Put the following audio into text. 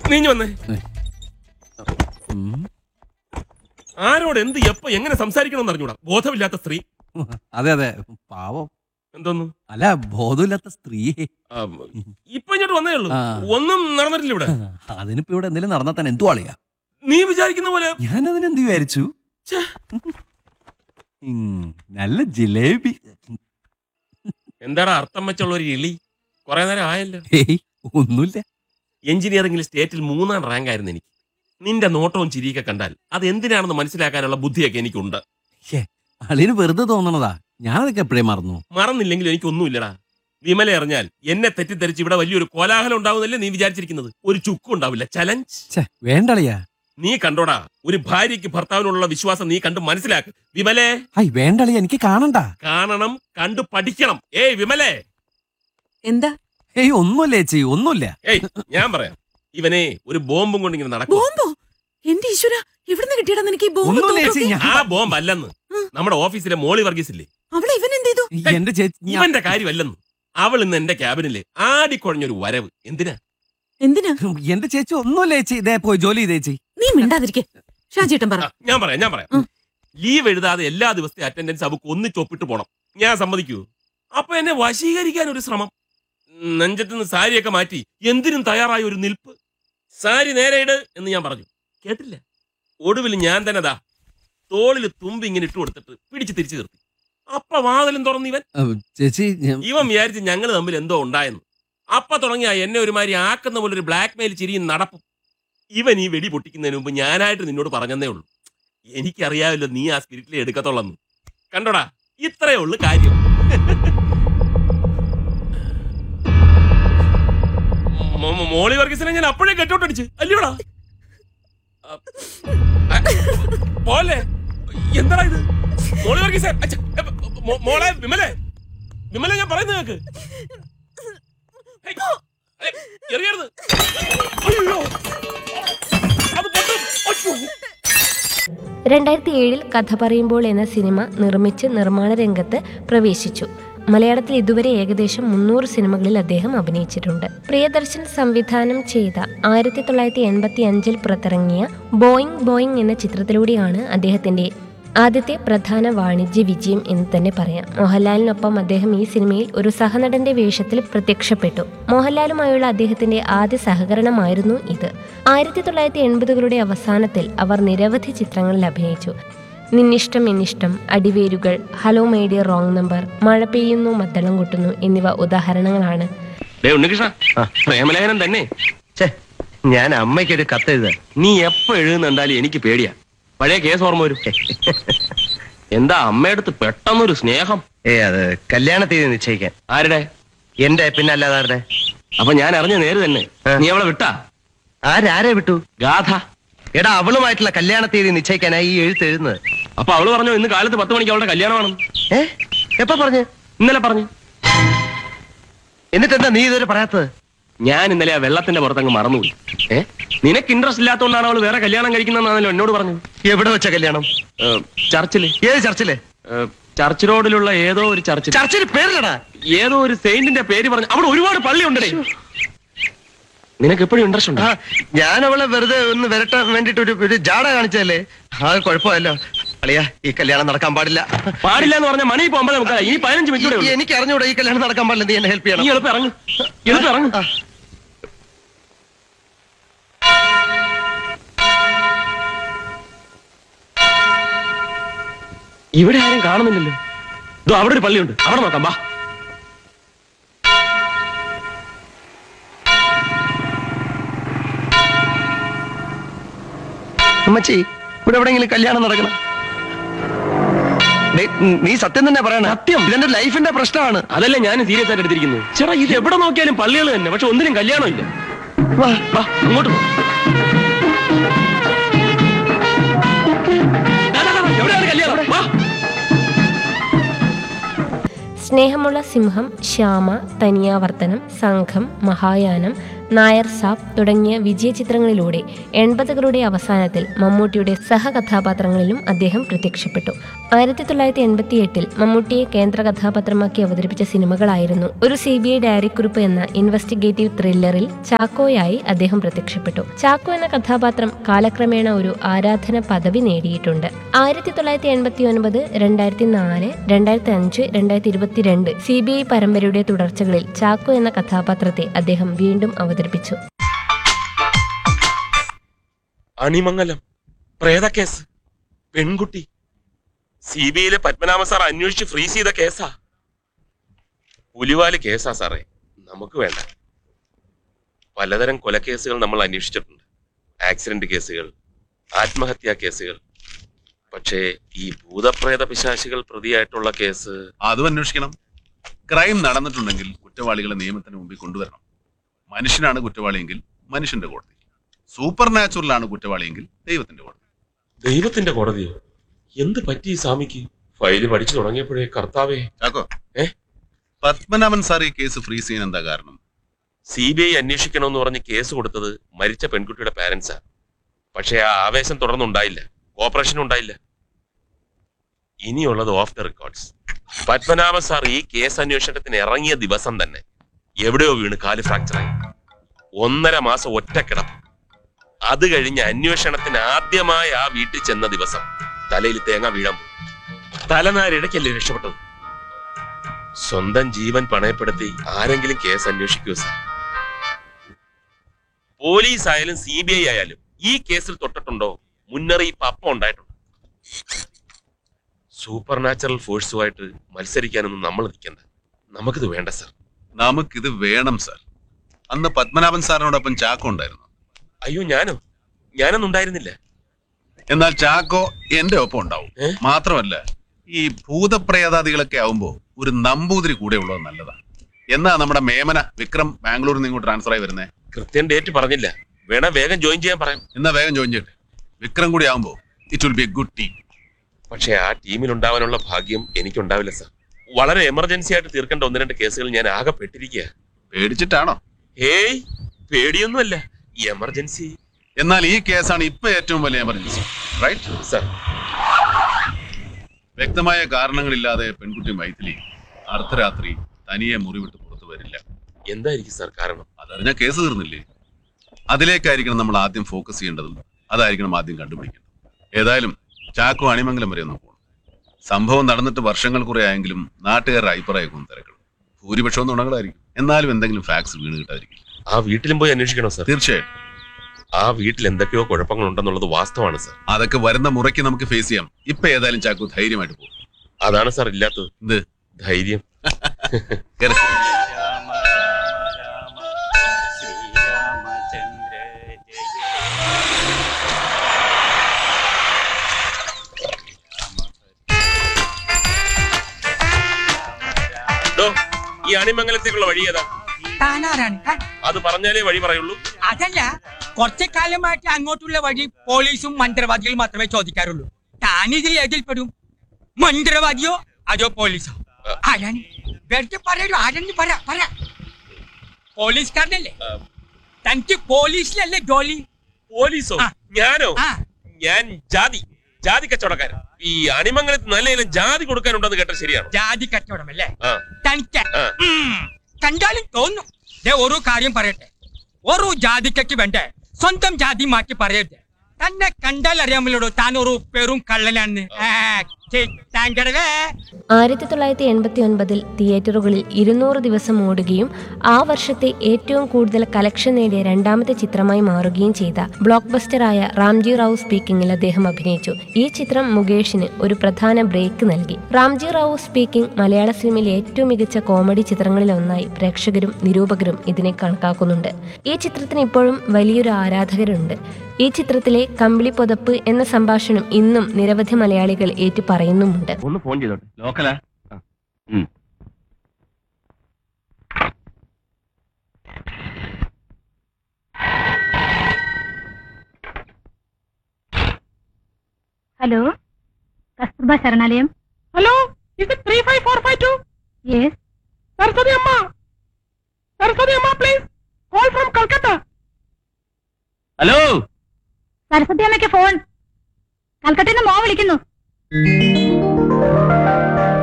നീഞ്ഞു വന്നേ ഉം. ആരോട് എന്ത് എപ്പോ എങ്ങനെ സംസാരിക്കണമെന്ന് അറിഞ്ഞൂടാ ബോധമില്ലാത്ത സ്ത്രീ അതെ അതെ പാവം എന്തോന്നു അല്ല ബോധമില്ലാത്ത സ്ത്രീയെ ആ, ഇപ്പൊ ഇങ്ങോട്ട് വന്നേ ഉള്ളൂ ആ. ഒന്നും നടന്നിട്ടില്ല ഇവിടെ അതിനിപ്പോ ഇവിടെ എന്തെങ്കിലും നടന്നാൽ തന്നെ എന്തു ആളിയാ നീ വിചാരിക്കുന്ന പോലെ ഞാനതിന് എന്ത് വിചാരിച്ചു ഛെ. ഉം, നല്ല ജിലേബി എന്താടാ അർത്ഥം വെച്ചുള്ള ഒരു ഇളി കുറെ നേരം ആയല്ലോ ഏയ് ഒന്നുമില്ല എഞ്ചിനീയറിംഗിൽ സ്റ്റേറ്റിൽ മൂന്നാം റാങ്ക് ആയിരുന്നു എനിക്ക് നിന്റെ നോട്ടവും ചിരിയൊക്കെ കണ്ടാൽ അത് എന്തിനാണെന്ന് മനസ്സിലാക്കാനുള്ള ബുദ്ധിയൊക്കെ എനിക്കുണ്ട് അളിന് വെറുതെ തോന്നണതാ ഞാനതൊക്കെ എപ്പോഴേ മറന്നു മറന്നില്ലെങ്കിൽ എനിക്കൊന്നുമില്ലടാ വിമല അറിഞ്ഞാൽ എന്നെ തെറ്റിദ്ധരിച്ച് ഇവിടെ വലിയൊരു കോലാഹലം ഉണ്ടാവുന്നല്ലേ നീ വിചാരിച്ചിരിക്കുന്നത് ഒരു ചുക്കും ഉണ്ടാവില്ല ചലഞ്ച് ഛേ വേണ്ടളിയാ നീ കണ്ടോടാ ഒരു ഭാര്യയ്ക്ക് ഭർത്താവിനുള്ള വിശ്വാസം നീ കണ്ട് മനസ്സിലാക്ക് വിമലേ ഐ വേണ്ടളിയാ എനിക്ക് കാണണ്ട കാണണം കണ്ടു പഠിക്കണം ഏയ് വിമലേ എന്താ ഏയ് ഒന്നുമില്ല ചേച്ചി ഒന്നുമില്ല ഏയ് ഞാൻ പറയാം ഇവനെ ഒരു ബോംബും കൊണ്ട് ഇങ്ങനെ നടക്കും ബോംബോ എന്റെ ഈശ്വര എവിടുന്ന് കിട്ടിയടാ നിനക്ക് ഈ ബോംബ് ഒന്നുമില്ല ചേച്ചി തോക്കൊക്കെ? ഞാൻ ആ ബോംബ് അല്ലെന്ന് നമ്മുടെ ഓഫീസിലെ മോളി വർഗീസ് ഇല്ലേ അവളെ ഇവൻ എന്ത് ചെയ്തു എന്റെ ചേച്ചി ഞാൻ- ഇവന്റെ കാര്യമല്ലെന്ന് അവൾ ഇന്ന് എന്റെ ക്യാബിനില് ആടിക്കുഴഞ്ഞൊരു വരവ് എന്തിനാ എന്തിനാ എന്റെ ചേച്ചി ഒന്നുമില്ല ചേച്ചി ഇതേ പോയി ജോലി ചെയ്തേ ചേച്ചി നീ മിണ്ടാതിരിക്കെ ഷാജേട്ടൻ പറ ആ, ഞാൻ പറയാം ഞാൻ പറയാം ഉം. ലീവ് എഴുതാതെ എല്ലാ ദിവസത്തെ അറ്റൻഡൻസ് അവക്ക് ഒന്നിച്ച് ഒപ്പിട്ട് പോണം ഞാൻ സമ്മതിക്കൂ അപ്പൊ എന്നെ വശീകരിക്കാൻ ഒരു ശ്രമം നെഞ്ചത്ത് നിന്ന് സാരിയൊക്കെ മാറ്റി എന്തിനും തയ്യാറായ ഒരു നിൽപ്പ് സാരി നേരെ ഇട് എന്ന് ഞാൻ പറഞ്ഞു കേട്ടില്ല ഒടുവിൽ ഞാൻ തന്നെ ദാ തോളിൽ തുമ്പി ഇങ്ങനെ ഇട്ട് കൊടുത്തിട്ട് പിടിച്ച് തിരിച്ചു നിർത്തി അപ്പ വാതിലും തുറന്ന് ഇവൻ അഹ് ചേച്ചി ഞാൻ- ഇവൻ വിചാരിച്ച് ഞങ്ങൾ തമ്മിൽ എന്തോ ഉണ്ടായെന്ന് അപ്പ തുടങ്ങിയ എന്നെ ഒരുമാതിരി ആക്കുന്ന പോലെ ഒരു ബ്ലാക്ക് മെയിൽ ചിരിയും നടപ്പും ഇവൻ ഈ വെടി പൊട്ടിക്കുന്നതിന് മുമ്പ് ഞാനായിട്ട് നിന്നോട് പറഞ്ഞതേ ഉള്ളൂ എനിക്കറിയാമല്ലോ നീ ആ സ്പിരിറ്റിൽ എടുക്കത്തുള്ളെന്ന് കണ്ടോടാ ഇത്രയേ ഉള്ളു കാര്യം മോ- മോ- മോളി വർഗീസിനെ ഞാൻ അപ്പോഴേ കെട്ടോട്ടടിച്ച് അല്ലയോടാ അ- അ- പോലെ എന്താടാ ഇത് മോളി വർഗീസേ അച്ഛ, എ, മോ- മോളെ വിമലേ വിമല ഞാൻ പറയുന്നത് കേക്ക് ഹേയ്, ഹേയ്, എറിയരുത് അയ്യോ അത് പൊട്ടും അയ്യോ. രണ്ടായിരത്തി ഏഴിൽ കഥ പറയുമ്പോൾ എന്ന സിനിമ നിർമ്മിച്ച് നിർമ്മാണ രംഗത്ത് പ്രവേശിച്ചു മലയാളത്തിൽ ഇതുവരെ ഏകദേശം മുന്നൂറ് സിനിമകളിൽ അദ്ദേഹം അഭിനയിച്ചിട്ടുണ്ട് പ്രിയദർശൻ സംവിധാനം ചെയ്ത ആയിരത്തി തൊള്ളായിരത്തി എൺപത്തി അഞ്ചിൽ പുറത്തിറങ്ങിയ ബോയിങ് ബോയിങ് എന്ന ചിത്രത്തിലൂടെയാണ് അദ്ദേഹത്തിന്റെ ആദ്യത്തെ പ്രധാന വാണിജ്യ വിജയം എന്ന് തന്നെ പറയാം മോഹൻലാലിനൊപ്പം അദ്ദേഹം ഈ സിനിമയിൽ ഒരു സഹനടന്റെ വേഷത്തിൽ പ്രത്യക്ഷപ്പെട്ടു മോഹൻലാലുമായുള്ള അദ്ദേഹത്തിന്റെ ആദ്യ സഹകരണമായിരുന്നു ഇത് ആയിരത്തി തൊള്ളായിരത്തി എൺപതുകളുടെ അവസാനത്തിൽ അവർ നിരവധി ചിത്രങ്ങളിൽ അഭിനയിച്ചു നിന്നിഷ്ടം എന്നിഷ്ടം അടിവേരുകൾ ഹലോ മേഡിയ റോങ് നമ്പർ മഴ പെയ്യുന്നു മദ്ദളം കൊട്ടുന്നു എന്നിവ ഉദാഹരണങ്ങളാണ് ഡേ ഉണ്ണികൃഷ്ണ പ്രേമലേഖനം തന്നെ ഛേ, ഞാൻ അമ്മയ്ക്കൊരു കത്ത് എഴുതാ നീ എപ്പോ എഴുതുന്നുണ്ടാലും എനിക്ക് പേടിയാ പഴയ കേസ് ഓർമ്മ വരും എന്താ അമ്മയടുത്ത് പെട്ടെന്നൊരു സ്നേഹം ഏ അത് കല്യാണ തീയതി നിശ്ചയിക്കാൻ ആരുടെ എന്റെ പിന്നെ അല്ലാതാരുടെ അപ്പൊ ഞാൻ അറിഞ്ഞ നേര് തന്നെ നീ അവളെ വിട്ടാ ആരാരെ വിട്ടു ഗാഥ എടാ അവളുമായിട്ടുള്ള കല്യാണ തീയതി നിശ്ചയിക്കാനായി ഈ എഴുത്ത് എഴുതുന്നത് അപ്പൊ അവള് പറഞ്ഞു ഇന്ന് കാലത്ത് പത്ത് മണിക്ക് അവളുടെ കല്യാണമാണ് ഏ എപ്പ പറഞ്ഞു ഇന്നലെ പറഞ്ഞു എന്നിട്ട് എന്താ നീ ഇതുവരെ പറയാത്തത് ഞാൻ ഇന്നലെ ആ വെള്ളത്തിന്റെ പുറത്തങ്ങ് മറന്നുപോയി ഏ നിനക്ക് ഇൻട്രസ്റ്റ് ഇല്ലാത്തതുകൊണ്ടാണ് അവള് വേറെ കല്യാണം കഴിക്കുന്നതെന്നാണല്ലോ എന്നോട് പറഞ്ഞത് എവിടെ വെച്ച കല്യാണം ഏ, ചർച്ചില് ഏത് ചർച്ചില് ഏ, ചർച്ച് റോഡിലുള്ള ഏതോ ഒരു ചർച്ചിൽ ചർച്ചിൽ പേരിലടാ ഏതോ ഒരു സെയിന്റിന്റെ പേര് പറഞ്ഞു അവിടെ ഒരുപാട് പള്ളി ഉണ്ടേ നിനക്ക് എപ്പോഴും ഇൻട്രസ്റ്റ് ഉണ്ട് ആ, ഞാൻ അവളെ വെറുതെ ഒന്ന് വരട്ടാൻ വേണ്ടിട്ട് ഒരു ഒരു ജാട കാണിച്ചതല്ലേ ആ കുഴപ്പമല്ലോ അളിയാ ഈ കല്യാണം നടക്കാൻ പാടില്ല പാടില്ല എന്ന് പറഞ്ഞ മണി പോകുമ്പോൾ നമുക്ക് ഈ പതിനഞ്ച് മിനിറ്റ് ഈ- എനിക്ക് അറിഞ്ഞൂടാ ഈ കല്യാണം നടക്കാൻ പാടില്ല നീ എന്നെ ഹെൽപ്പ് നീ ചെയ്യണം എളുപ്പം ഇറങ്ങ് എളുപ്പം ഇറങ്ങ് ആ. ഇവിടെ ആരും കാണുന്നില്ലല്ലോ ഇതോ അവിടെ ഒരു പള്ളിയുണ്ട് അവിടെ നോക്കാം ബാ അമ്മച്ചി ഇവിടെ എവിടെയെങ്കിലും കല്യാണം നടക്കണം ഡേയ്, ഉം, നീ സത്യം തന്നെ പറയണ സത്യം ഇതെന്റെ ലൈഫിന്റെ പ്രശ്നമാണ് അതല്ലേ ഞാൻ സീരിയസ് ആയിട്ട് എടുത്തിരിക്കുന്നത് ചേട്ടാ ഇത് എവിടെ നോക്കിയാലും പള്ളികൾ തന്നെ പക്ഷെ ഒന്നിനും കല്യാണം ഇല്ല വാ. വാ അങ്ങോട്ട് പോ. ദാ, ദാ, ദാ, എവിടെയാണ് കല്യാണം വാ സ്നേഹമുള്ള സിംഹം ശ്യാമ തനിയാവർത്തനം സംഘം മഹായാനം നായർ സാബ് തുടങ്ങിയ വിജയ ചിത്രങ്ങളിലൂടെ എൺപതുകളുടെ അവസാനത്തിൽ മമ്മൂട്ടിയുടെ സഹകഥാപാത്രങ്ങളിലും അദ്ദേഹം പ്രത്യക്ഷപ്പെട്ടു ആയിരത്തി തൊള്ളായിരത്തി എൺപത്തി എട്ടിൽ മമ്മൂട്ടിയെ കേന്ദ്ര കഥാപാത്രമാക്കി അവതരിപ്പിച്ച സിനിമകളായിരുന്നു ഒരു സി ബി ഐ ഡയറിക്കുറിപ്പ് എന്ന ഇൻവെസ്റ്റിഗേറ്റീവ് ത്രില്ലറിൽ ചാക്കോയായി അദ്ദേഹം പ്രത്യക്ഷപ്പെട്ടു ചാക്കോ എന്ന കഥാപാത്രം കാലക്രമേണ ഒരു ആരാധന പദവി നേടിയിട്ടുണ്ട് ആയിരത്തി തൊള്ളായിരത്തി എൺപത്തി ഒൻപത് രണ്ടായിരത്തി നാല് രണ്ടായിരത്തി അഞ്ച് രണ്ടായിരത്തി ഇരുപത്തിരണ്ട് സി ബി ഐ പരമ്പരയുടെ തുടർച്ചകളിൽ ചാക്കോ എന്ന കഥാപാത്രത്തെ അദ്ദേഹം വീണ്ടും അവതരിപ്പിച്ചു അണിമംഗലം പ്രേതക്കേസ് പെൺകുട്ടി സി ബി ഐയിലെ പത്മനാഭ സാർ അന്വേഷിച്ച് ഫ്രീസ് ചെയ്ത കേസാ പുലിവാല് കേസാ സാറേ നമുക്ക് വേണ്ട പലതരം കൊലക്കേസുകൾ നമ്മൾ അന്വേഷിച്ചിട്ടുണ്ട് ആക്സിഡന്റ് കേസുകൾ ആത്മഹത്യാ കേസുകൾ പക്ഷേ ഈ ഭൂതപ്രേത പിശാശികൾ പ്രതിയായിട്ടുള്ള കേസ് അതും അന്വേഷിക്കണം ക്രൈം നടന്നിട്ടുണ്ടെങ്കിൽ കുറ്റവാളികളെ നിയമത്തിന് മുമ്പിൽ കൊണ്ടുവരണം മനുഷ്യനാണ് കുറ്റവാളിയെങ്കിൽ മനുഷ്യന്റെ കോടതി സൂപ്പർ നാച്ചുറലാണ് കുറ്റവാളിയെങ്കിൽ ദൈവത്തിന്റെ കോടതി ദൈവത്തിന്റെ കോടതിയോ എന്ത് പറ്റി ഈ സ്വാമിക്ക് ഫയല് പഠിച്ചു തുടങ്ങിയപ്പോഴേ കർത്താവേ ചാക്കോ ഏ? പത്മനാഭൻ സാർ ഈ കേസ് ഫ്രീസ് ചെയ്യാൻ എന്താ കാരണം സി ബി ഐ അന്വേഷിക്കണമെന്ന് പറഞ്ഞ് കേസ് കൊടുത്തത് മരിച്ച പെൺകുട്ടിയുടെ പാരന്റ്സാ പക്ഷേ ആ ആവേശം തുടർന്നുണ്ടായില്ല കോപ്പറേഷൻ ഉണ്ടായില്ല ഇനിയുള്ളത് off the records Padmanabha sir ഈ കേസ് അന്വേഷണത്തിന് ഇറങ്ങിയ ദിവസം തന്നെ എവിടെയോ വീണ് കാല് ഫ്രാക്ചറായി ഒന്നര മാസം ഒറ്റക്കിടപ്പ് അത് കഴിഞ്ഞ് അന്വേഷണത്തിന് ആദ്യമായി ആ വീട്ടിൽ ചെന്ന ദിവസം തലയിൽ തേങ്ങ വീഴാൻ പോയി തലനാരിടയ്ക്കല്ലേ രക്ഷപ്പെട്ടത് സ്വന്തം ജീവൻ പണയപ്പെടുത്തി ആരെങ്കിലും കേസ് അന്വേഷിക്കൂ സാർ പോലീസ് ആയാലും സി ബി ഐ ആയാലും ഈ കേസിൽ തൊട്ടിട്ടുണ്ടോ മുന്നറിയിപ്പ് അപ്പം ഉണ്ടായിട്ടുണ്ട് സൂപ്പർ നാച്ചുറൽ ഫോഴ്സുമായിട്ട് മത്സരിക്കാനൊന്നും നമ്മൾ നിൽക്കണ്ട നമുക്കിത് വേണ്ട സാർ നമുക്കിത് വേണം സാർ അന്ന് പത്മനാഭൻ സാറിനോടൊപ്പം ചാക്കോ ഉണ്ടായിരുന്നു അയ്യോ ഞാനോ ഞാനൊന്നും ഉണ്ടായിരുന്നില്ല എന്നാൽ ചാക്കോ എന്റെ ഒപ്പം ഉണ്ടാവും ഏ? മാത്രമല്ല ഈ ഭൂതപ്രേതാദികളൊക്കെ ആവുമ്പോ ഒരു നമ്പൂതിരി കൂടെ ഉള്ളത് നല്ലതാണ് എന്നാ നമ്മുടെ മേമന വിക്രം ബാംഗ്ലൂരിൽ നിന്ന് ഇങ്ങോട്ട് ട്രാൻസ്ഫർ ആയി വരുന്നേ കൃത്യം ഡേറ്റ് പറഞ്ഞില്ല വേണേ വേഗം ജോയിൻ ചെയ്യാൻ പറയാം എന്നാ വേഗം ജോയിൻ ചെയ്യട്ടെ വിക്രം കൂടി ആവുമ്പോ it will be a good team പക്ഷേ ആ ടീമിൽ ഉണ്ടാവാനുള്ള ഭാഗ്യം എനിക്കുണ്ടാവില്ല സാർ വളരെ എമർജൻസി ആയിട്ട് തീർക്കേണ്ട ഒന്ന് രണ്ട് കേസുകൾ ഞാൻ ആകെ പെട്ടിരിക്കുക പേടിച്ചിട്ടാണോ ഹേയ് പേടിയൊന്നുമല്ല എമർജൻസി എന്നാൽ ഈ കേസാണ് ഇപ്പൊ ഏറ്റവും വലിയ എമർജൻസി റൈറ്റ് സാർ വ്യക്തമായ കാരണങ്ങളില്ലാതെ പെൺകുട്ടി മൈഥിലി അർദ്ധരാത്രി തനിയെ മുറിവിട്ട് പുറത്തു വരില്ല എന്തായിരിക്കും സാർ കാരണം അതറിഞ്ഞ കേസ് തീർന്നില്ലേ അതിലേക്കായിരിക്കണം നമ്മൾ ആദ്യം ഫോക്കസ് ചെയ്യേണ്ടതും അതായിരിക്കണം ആദ്യം കണ്ടുപിടിക്കേണ്ടത് ഏതായാലും ചാക്കോ അണിമംഗലം വരെ ഒന്ന് പോകണം സംഭവം നടന്നിട്ട് വർഷങ്ങൾ കുറെ ആയെങ്കിലും നാട്ടുകാരുടെ അഭിപ്രായമൊക്കെ തിരക്കണം ഭൂരിപക്ഷവും നുണകളായിരിക്കും എന്നാലും എന്തെങ്കിലും ഫാക്സ് വീണ് കിട്ടാതിരിക്കും ആ വീട്ടിലും പോയി അന്വേഷിക്കണം സാർ തീർച്ചയായിട്ടും ആ വീട്ടിൽ എന്തൊക്കെയോ കുഴപ്പങ്ങൾ ഉണ്ടെന്നുള്ളത് വാസ്തവമാണ് സാർ അതൊക്കെ വരുന്ന മുറയ്ക്ക് നമുക്ക് ഫേസ് ചെയ്യാം ഇപ്പൊ ഏതായാലും ചാക്കോ ധൈര്യമായിട്ട് പോകും അതാണ് സാർ ഇല്ലാത്തത് എന്ത് ധൈര്യം കേറ്. ഡോ, ഈ അണിമംഗലത്തേക്കുള്ള വഴി ഏതാ താനാരാണ് താൻ? അത് പറഞ്ഞാലേ വഴി പറയുള്ളൂ അതല്ല കുറച്ചു കാലമായിട്ട് അങ്ങോട്ടുള്ള വഴി പോലീസും മന്ത്രവാദികളും മാത്രമേ ചോദിക്കാറുള്ളൂ താനിതിൽ ഏതിൽ പെടും മന്ത്രവാദിയോ അതോ പോലീസോ ആരാണ് വെറുതെ പറയൂ ആരെന്ന് പറ പറ പോലീസുകാരനല്ലേ തനിക്ക് പോലീസിലല്ലേ ജോലി പോലീസോ ആ. ഞാനോ ആ ഞാൻ ജാതി ജാതി കച്ചവടക്കാരൻ ഈ അണിമംഗലത്ത് നല്ല ഇനം ജാതി കൊടുക്കാനുണ്ടെന്ന് കേട്ടത് ശരിയാണോ ജാതി കച്ചവടമല്ലേ ആ തനിക്ക് ആ. ഉം, കണ്ടാലും തോന്നും ദേ ഒരു കാര്യം പറയട്ടെ ഒരു ജാതിക്കയ്ക്ക് വേണ്ടേ സ്വന്തം ജാതി മാറ്റി പറയരുത് തന്നെ കണ്ടാൽ അറിയാമല്ലോ താൻ ഒരു പെറും കള്ളനാണെന്ന് ആ, ഛെ, താങ്കടവേ ആയിരത്തി തൊള്ളായിരത്തി എൺപത്തി ഒൻപതിൽ തിയേറ്ററുകളിൽ ഇരുന്നൂറ് ദിവസം ഓടുകയും ആ വർഷത്തെ ഏറ്റവും കൂടുതൽ കലക്ഷൻ നേടിയ രണ്ടാമത്തെ ചിത്രമായി മാറുകയും ചെയ്ത ബ്ലോക്ക് ബസ്റ്ററായ റാംജി റാവു സ്പീക്കിംഗിൽ അദ്ദേഹം അഭിനയിച്ചു ഈ ചിത്രം മുകേഷിന് ഒരു പ്രധാന ബ്രേക്ക് നൽകി റാംജി റാവു സ്പീക്കിംഗ് മലയാള സിനിമയിലെ ഏറ്റവും മികച്ച കോമഡി ചിത്രങ്ങളിൽ ഒന്നായി പ്രേക്ഷകരും നിരൂപകരും ഇതിനെ കണക്കാക്കുന്നുണ്ട് ഈ ചിത്രത്തിന് ഇപ്പോഴും വലിയൊരു ആരാധകരുണ്ട് ഈ ചിത്രത്തിലെ കമ്പിളി പുതപ്പ് എന്ന സംഭാഷണം ഇന്നും നിരവധി മലയാളികൾ ഏറ്റു പറയുന്നുമുണ്ട് ഒന്ന് ഫോൺ ചെയ്തോട്ടെ ലോക്കലാ ഹലോ കസ്തൂർബ ശരണാലയം ഹലോ ഇത് three five four five two yes Saraswathi Amma Saraswathi Amma please call from Calcutta hello Saraswathi അമ്മയ്ക്ക് ഫോൺ കൽക്കട്ടയിൽ നിന്ന് മോ വിളിക്കുന്നു